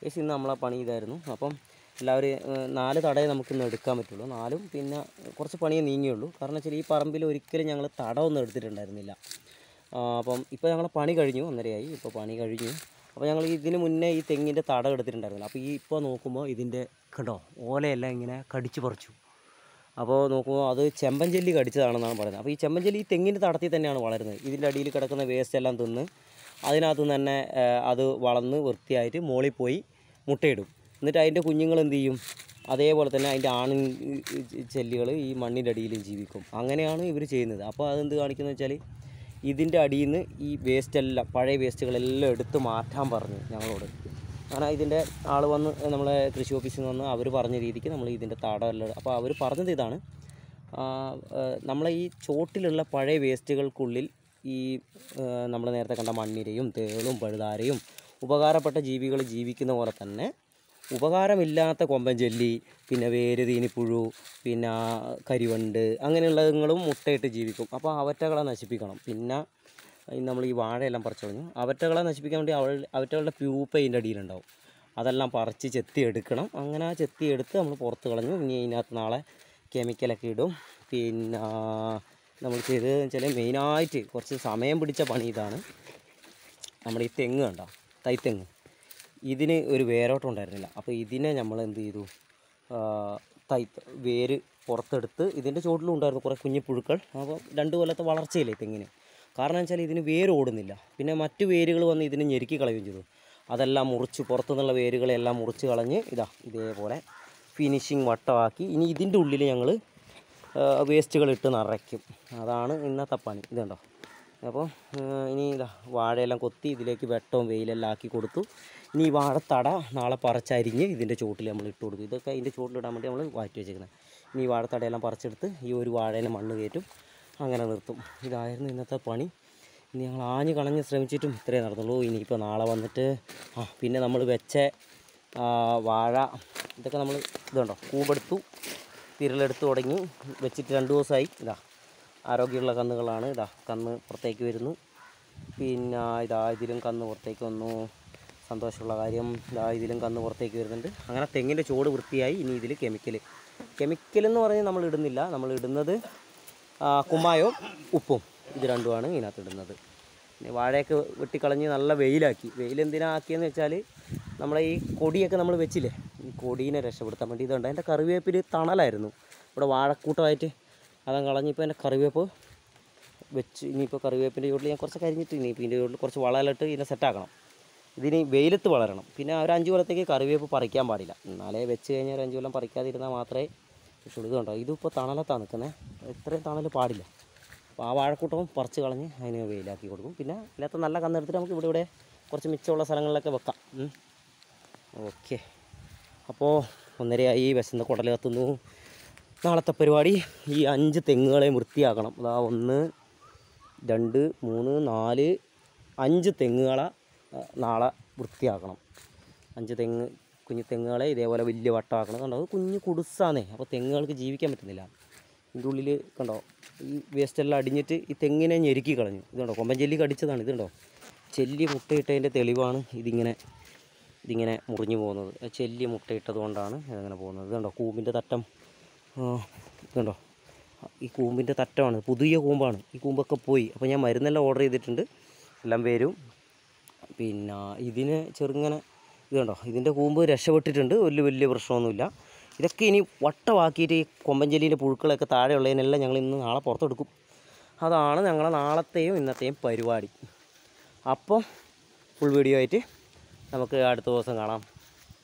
ഏകദേശം ഇന്ന് നമ്മളെ പണി ഇതായിരുന്നു അപ്പം എല്ലാവരും ഏഹ്, നാല് തടയെ നമുക്കിന്ന് എടുക്കാൻ പറ്റുള്ളൂ നാലും പിന്നെ കുറച്ച് പണിയേ നീങ്ങിയുള്ളൂ കാരണം വെച്ചാൽ ഈ പറമ്പിൽ ഒരിക്കലും ഞങ്ങൾ തടമൊന്നും എടുത്തിട്ടുണ്ടായിരുന്നില്ല ആ, അപ്പം ഇപ്പോൾ ഞങ്ങൾ പണി കഴിഞ്ഞു ഒന്നരയായി ഇപ്പോൾ പണി കഴിഞ്ഞു അപ്പോൾ ഞങ്ങൾ ഇതിന് മുന്നേ ഈ തെങ്ങിൻ്റെ തടം എടുത്തിട്ടുണ്ടായിരുന്നില്ല അപ്പോൾ ഈ ഇപ്പോൾ നോക്കുമ്പോൾ ഇതിൻ്റെ കണ്ടോ ഓലയെല്ലാം ഇങ്ങനെ കടിച്ചു പറിച്ചു അപ്പോൾ നോക്കുമ്പോൾ അത് ചെമ്പഞ്ചെല്ലി കടിച്ചതാണെന്നാണ് പറയുന്നത് അപ്പോൾ ഈ ചെമ്പഞ്ചെല്ലി ഈ തെങ്ങിൻ്റെ തടത്തിൽ തന്നെയാണ് വളരുന്നത് ഇതിൻ്റെ അടിയിൽ കിടക്കുന്ന വേസ്റ്റ് എല്ലാം തിന്ന് അതിനകത്ത് നിന്ന് തന്നെ ആ, അത് വളർന്ന് വൃത്തിയായിട്ട് മുകളിൽ പോയി മുട്ടയിടും എന്നിട്ട് അതിൻ്റെ കുഞ്ഞുങ്ങൾ എന്ത് ചെയ്യും അതേപോലെ തന്നെ അതിൻ്റെ ആണിൻ ചെല്ലുകൾ ഈ മണ്ണിൻ്റെ അടിയിലും ജീവിക്കും അങ്ങനെയാണ് ഇവർ ചെയ്യുന്നത് അപ്പോൾ അതെന്ത് കാണിക്കുന്നത് വെച്ചാൽ ഇതിൻ്റെ അടിയിൽ നിന്ന് ഈ വേസ്റ്റ് എല്ലാം പഴയ വേസ്റ്റുകളെല്ലാം എടുത്ത് മാറ്റാൻ പറഞ്ഞു ഞങ്ങളോട് അങ്ങനെ ഇതിൻ്റെ ആൾ വന്ന് നമ്മളെ കൃഷി ഓഫീസിൽ നിന്ന് വന്ന് അവർ പറഞ്ഞ രീതിക്ക് നമ്മൾ ഇതിൻ്റെ തടമെല്ലാം അപ്പോൾ അവർ പറഞ്ഞത് ഇതാണ് ആ, ആ, നമ്മളെ ഈ ചോട്ടിലുള്ള പഴയ വേസ്റ്റുകൾക്കുള്ളിൽ ഈ നമ്മൾ നേരത്തെ കണ്ട മണ്ണിരയും തേളും പഴുതാരയും ഉപകാരപ്പെട്ട ജീവികൾ ജീവിക്കുന്ന പോലെ തന്നെ ഉപകാരമില്ലാത്ത കൊമ്പൻ ചെല്ലി പിന്നെ വേര് തീനിപ്പുഴു പിന്നെ കരിവണ്ട് അങ്ങനെയുള്ളതുങ്ങളും മുട്ടയിട്ട് ജീവിക്കും അപ്പോൾ അവറ്റകളെ നശിപ്പിക്കണം പിന്നെ ഈ നമ്മൾ ഈ വാഴയെല്ലാം പറിച്ചു കളഞ്ഞു അവറ്റകളെ നശിപ്പിക്കാൻ വേണ്ടി അവൾ അവറ്റകളുടെ പ്യൂപ്പ ഇതിൻ്റെ അടിയിലുണ്ടാവും അതെല്ലാം പറിച്ച് ചെത്തി എടുക്കണം അങ്ങനെ ആ ചെത്തി എടുത്ത് നമ്മൾ പുറത്ത് കളഞ്ഞു ഇനി ഇതിനകത്ത് നാളെ കെമിക്കലൊക്കെ ഇടും പിന്നെ നമ്മൾ ചെയ്തത് വെച്ചാൽ മെയിനായിട്ട് കുറച്ച് സമയം പിടിച്ച പണി ഇതാണ് നമ്മുടെ ഈ തെങ്ങ് കണ്ടോ തൈത്തെങ്ങ് ഇതിന് ഒരു വേരോട്ടം ഉണ്ടായിരുന്നില്ല അപ്പോൾ ഇതിനെ നമ്മൾ എന്ത് ചെയ്തു ആ, തൈ വേര് പുറത്തെടുത്ത് ഇതിൻ്റെ ചോട്ടിലും ഉണ്ടായിരുന്നു കുറേ കുഞ്ഞു പുഴുക്കൾ അപ്പോൾ രണ്ട് കൊല്ലത്തെ വളർച്ചയില്ലേ തെങ്ങിന് കാരണം വെച്ചാൽ ഇതിന് വേര് ഓടുന്നില്ല പിന്നെ മറ്റു വേരുകൾ വന്ന് ഇതിനെ ഞെരുക്കി കളയുകയും ചെയ്തു അതെല്ലാം മുറിച്ച് പുറത്തുനിന്നുള്ള വേരുകളെല്ലാം മുറിച്ച് കളഞ്ഞ് ഇതാ ഇതേപോലെ ഫിനിഷിങ് വട്ടമാക്കി ഇനി ഇതിൻ്റെ ഉള്ളിൽ ഞങ്ങൾ വേസ്റ്റുകൾ ഇട്ട് നിറയ്ക്കും അതാണ് ഇന്നത്തെ പണി ഇതുണ്ടോ അപ്പോൾ ഇനി ഇതാ വാഴയെല്ലാം കൊത്തി ഇതിലേക്ക് വെട്ടവും വെയിലെല്ലാം ആക്കി കൊടുത്തു ഇനി ഈ വാഴത്തട നാളെ പറിച്ചരിഞ്ഞ് ഇതിൻ്റെ ചോട്ടിൽ നമ്മൾ ഇട്ട് കൊടുക്കും ഇതൊക്കെ ഇതിൻ്റെ ചോട്ടിലിടാൻ വേണ്ടി നമ്മൾ മാറ്റി വെച്ചേക്കുന്നത് ഇനി ഈ വാഴത്തടയെല്ലാം പറിച്ചെടുത്ത് ഈ ഒരു വാഴേനെ മണ്ണ് കയറ്റും അങ്ങനെ നിർത്തും ഇതായിരുന്നു ഇന്നത്തെ പണി ഇനി ഞങ്ങൾ ആഞ്ഞ് കളഞ്ഞ് ശ്രമിച്ചിട്ടും ഇത്രേ നടന്നുള്ളൂ ഇനിയിപ്പോൾ നാളെ വന്നിട്ട് ആ പിന്നെ നമ്മൾ വെച്ച ആ, വാഴ ഇതൊക്കെ നമ്മൾ ഇതുണ്ടോ കൂടെടുത്തു തിരലെടുത്ത് തുടങ്ങി വെച്ചിട്ട് രണ്ട് ദിവസമായി ഇതാ ആരോഗ്യമുള്ള കന്നുകളാണ് ഇതാ കന്ന് പുറത്തേക്ക് വരുന്നു പിന്നെ ഇതാ ഇതിലും കന്ന് പുറത്തേക്ക് വന്നു സന്തോഷമുള്ള കാര്യം ഇതാ ഇതിലും കന്ന് പുറത്തേക്ക് വരുന്നുണ്ട് അങ്ങനെ തെങ്ങിൻ്റെ ചോട് വൃത്തിയായി ഇനി ഇതിൽ കെമിക്കൽ കെമിക്കൽ എന്ന് പറഞ്ഞ് നമ്മൾ ഇടുന്നില്ല നമ്മൾ ഇടുന്നത് ആ, കുമ്മായവും ഉപ്പും ഇത് രണ്ടുമാണ് ഇതിനകത്ത് ഇടുന്നത് പിന്നെ വാഴയൊക്കെ വെട്ടിക്കളഞ്ഞ് നല്ല വെയിലാക്കി വെയിൽ എന്തിനാ ആക്കിയെന്ന് വെച്ചാൽ നമ്മളെ ഈ കൊടിയൊക്കെ നമ്മൾ വെച്ചില്ലേ ഈ കൊടീനെ രക്ഷപ്പെടുത്താൻ വേണ്ടി ഇതുണ്ട് അതിൻ്റെ കറിവേപ്പിൽ തണലായിരുന്നു ഇവിടെ വാഴക്കൂട്ടമായിട്ട് അതങ്ങ് കളഞ്ഞിപ്പോൾ എൻ്റെ കറിവേപ്പ് വെച്ച് ഇനിയിപ്പോൾ കറിവേപ്പിൻ്റെ ചുവട്ടിൽ ഞാൻ കുറച്ച് കരിഞ്ഞിട്ട് ഇനിയിപ്പോൾ ഇതിൻ്റെ ചുവട്ടിൽ കുറച്ച് വളമിട്ട് ഇതിനെ സെറ്റാക്കണം ഇതിന് വെയിലത്ത് വളരണം പിന്നെ ഒരു അഞ്ച് കൊല്ലത്തേക്ക് കറിവേപ്പ് പറിക്കാൻ പാടില്ല എന്നാലേ വെച്ച് കഴിഞ്ഞാൽ ഒരു അഞ്ച് കൊല്ലം പറിക്കാതിരുന്നാൽ മാത്രമേ രക്ഷയുള്ളൂ ഇത് കണ്ടോ ഇതിപ്പോൾ തണലത്താണ് നിൽക്കുന്നത് ഇത്രയും തണൽ പാടില്ല അപ്പോൾ ആ വാഴക്കൂട്ടവും പറിച്ച് കളഞ്ഞ് അതിന് വെയിലാക്കി കൊടുക്കും പിന്നെ ഇല്ലാത്ത നല്ല കന്നെടുത്തിട്ട് നമുക്ക് ഇവിടെ ഇവിടെ കുറച്ച് മിച്ചമുള്ള സ്ഥലങ്ങളിലൊക്കെ വെക്കാം ഉം. ഓക്കെ അപ്പോൾ ഒന്നരയായി വിശന്ന് കുടൽ കത്തുന്നു നാളത്തെ പരിപാടി ഈ അഞ്ച് തെങ്ങുകളെയും വൃത്തിയാക്കണം അതാ ഒന്ന് രണ്ട് മൂന്ന് നാല് അഞ്ച് തെങ്ങുകളെ ആ, നാളെ വൃത്തിയാക്കണം അഞ്ച് തെങ്ങ് കുഞ്ഞു തെങ്ങുകളെ ഇതേപോലെ വലിയ വട്ടമാക്കണം കണ്ടോ അത് കുഞ്ഞു കുടുസാന്നേ അപ്പോൾ തെങ്ങുകൾക്ക് ജീവിക്കാൻ പറ്റുന്നില്ല ഇതിൻ്റെ ഉള്ളിൽ കണ്ടോ ഈ വേസ്റ്റ് എല്ലാം അടിഞ്ഞിട്ട് ഈ തെങ്ങിനെ ഞെരുക്കി കളഞ്ഞു ഇതുണ്ടോ കൊമ്പൻ ചെല്ലി കടിച്ചതാണ് ഇതുണ്ടോ ചെല്ലി മുട്ടയിട്ടതിൻ്റെ തെളിവാണ് ഇതിങ്ങനെ ഇതിങ്ങനെ മുറിഞ്ഞു പോകുന്നത് ആ ചെല്ലി മുട്ടയിട്ടത് കൊണ്ടാണ് ഇതങ്ങനെ പോകുന്നത് ഇതുണ്ടോ കൂമ്പിൻ്റെ തട്ടം ആ, ഇതുണ്ടോ ഈ കൂമ്പിൻ്റെ തട്ടമാണ് പുതിയ കൂമ്പാണ് ഈ കൂമ്പൊക്കെ പോയി അപ്പോൾ ഞാൻ മരുന്നെല്ലാം ഓർഡർ ചെയ്തിട്ടുണ്ട് എല്ലാം വരും പിന്നെ ഇതിന് ചെറുങ്ങനെ ഇത് കണ്ടോ ഇതിൻ്റെ കൂമ്പ് രക്ഷപ്പെട്ടിട്ടുണ്ട് വലിയ വലിയ പ്രശ്നമൊന്നുമില്ല ഇതൊക്കെ ഇനി വട്ടമാക്കിയിട്ട് ഈ കൊമ്പഞ്ചെല്ലീൻ്റെ പുഴുക്കളൊക്കെ താഴെയുള്ളതിനെല്ലാം ഞങ്ങൾ ഇന്ന് നാളെ പുറത്തെടുക്കും അതാണ് ഞങ്ങളെ നാളത്തെയും ഇന്നത്തെയും പരിപാടി അപ്പോൾ ഫുൾ വീഡിയോ ആയിട്ട് നമുക്ക് അടുത്ത ദിവസം കാണാം